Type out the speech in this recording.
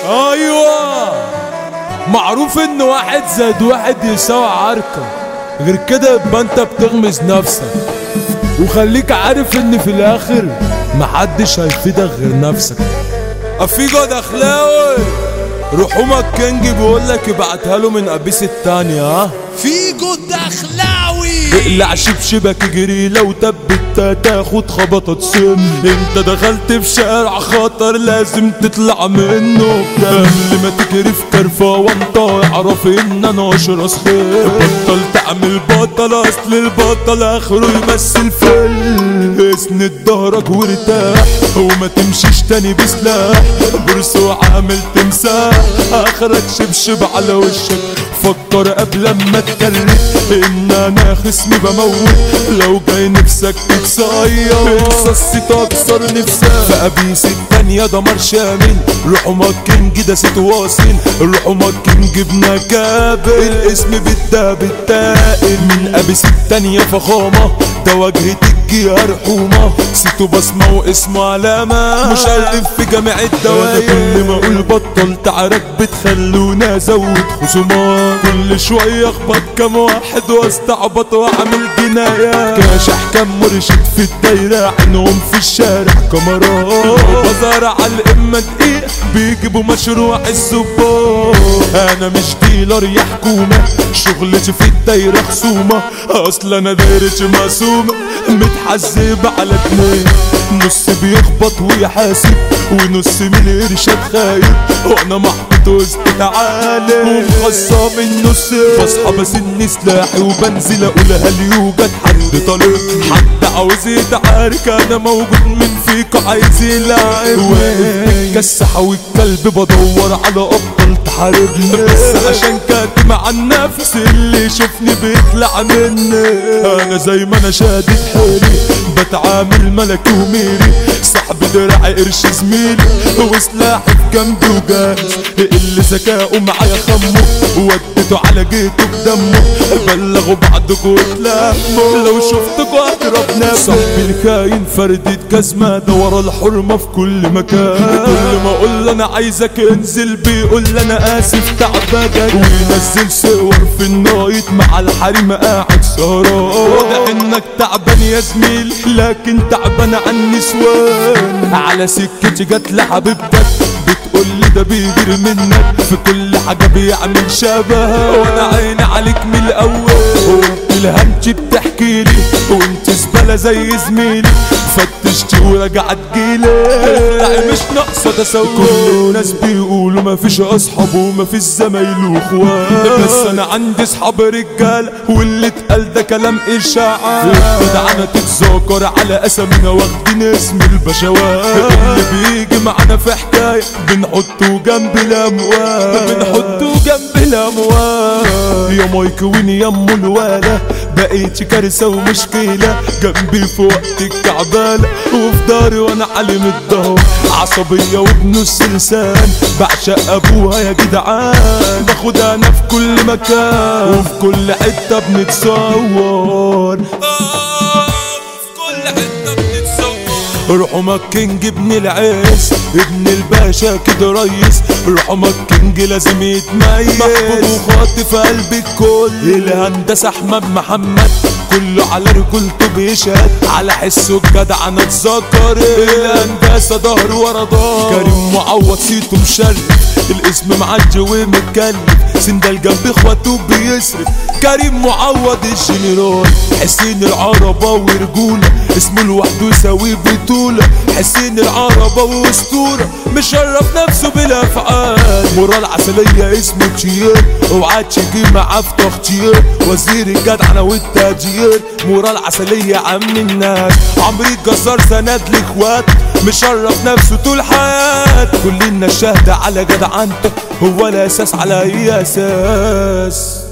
ايوه معروف ان واحد زائد واحد يساوي عركة غير كده يبقى انت بتغمز نفسك وخليك عارف ان في الاخر محدش هيفيدك غير نفسك افيجو دخلاوي رحومك كينج بيقولك ابعتها له من قبيس التانية ها فيجو الدخلاوي اقلع شبشبك اجري لو تبت تاخد خبطة سم انت دخلت في شارع خطر لازم تطلع منه قبل ما تجري في كرفة وانت اعرف ان انا اشرس خير بطل تعمل بطل اصل البطل اخره يمثل فيلم اسند ظهرك وارتاح وما تمشيش تاني بسلاح برس وعامل تمساح اخرك شبشب على وشك فكر قبل ما تكلم ان انا خصمي بموت لو جاي نفسك تتصير انسى تكسر نفسك فابيس التانية دمار شامل روحوا مكينج ده ست واصل روحوا مكينج ابن كابل الاسم بالدا بالتائل من ابيس التانية فخامة ده واجهة الجهة رحومة سيتو بصمة واسمه علامة مشرف في جميع الدواير كل ما اقول بطل تعرك بتخلونا ازود خصومات كل شوية اخبط كام واحد واستعبط واعمل جناية كاشح كام مرشد في الدايرة عنهم في الشارع كاميرات بزار على الامة دقيق بيجيبوا مشروع الزبون انا مش ديلر يا حكومة شغلتي في الدايرة خصومة اصل انا دايرتي مقسومة متحزب على اتنين نص بيخبط ويحاسب ونص من الارشاد خايب وانا محطوط وسط العالم ومخصم النص بصحى بسن سلاحي وبنزل اقول هل يوجد حد طالب حد عاوز يتعارك انا موجود من فيكو عايز يلعب واقف بالكسحة والكلب بدور على ابطال تحاربني بس عشان كاتم عن نفسي اللي يشوفني بيطلع مني انا زي ما انا شادد حيلي بتعامل ملكي وميري صاحب دراعي قرش زميلي وسلاحي في جنبي وجاهز اللي ذكاؤه معايا خمه وديته على جيته بدمه بلغوا بعضكوا وتلموا لو شفتكوا اضرب نفسي صاحبي الكاين فردة كزمة ده ورا الحرمة في كل مكان كل ما اقول له انا عايزك انزل بيقول لي انا اسف تعبان وينزل صور في النايت مع الحريم قاعد سهران واضح انك تعبان يا زميلي لكن تعبان عن النسوان على سكتي جت لحبيبتك بتقول لي ده بيغير منك في كل حاجة بيعمل شبه وانا عيني عليك من الاول وانت الهمجي بتحكي لي وانت زبالة زي زميلي فتشتي ورجعت جيلي اخلعي مش ناقصة تسوي كل ناس بيقولوا مفيش اصحاب ومفيش زمايل واخوات بس انا عندي اصحاب رجال واللي اتقال ده كلام اشاعات الجدعنة تتذاكر على اسامينا واخدين اسم البشوات اللي بيجي معانا في حكاية بنحطه جنب الاموال بنحطه جنب الاموال يا مايك وين يا ام الوالة بقيت كارثة ومشكلة جنبي في وقت الكعبالة وفي داري وانا علم الظهر عصبية وبنص لسان بعشق ابوها يا جدعان باخد انا في كل مكان وفي كل حتة بنتصور في كل حتة بنتصور رحمك كينج ابن العز ابن الباشا كده ريس رحمك كينج لازم يتميز محبوب وخاطي في قلب الكل الهندسة احمد محمد كله على رجولته بيشهد على حسه الجدع انا اتذكر الهندسة ظهر ورا ظهر كريم معوض سيته مشرف الاسم معدي ومتكلف سندال جنب اخواته بيصرف كريم معوض الجنرال حسين العربة ورجولة اسمه لوحده يساوي بطولة حسين العربة واسطورة مشرف نفسه بالافعال مرال عسلية اسمه تشير اوعى تيجي معاه في تختير وزير الجدعنة والتاجير مرال عسلية عم الناس عمري الجزار سند لاخوات مشرف نفسه طول حياته كلنا شاهدة على جدعنته هو الاساس على اي اساس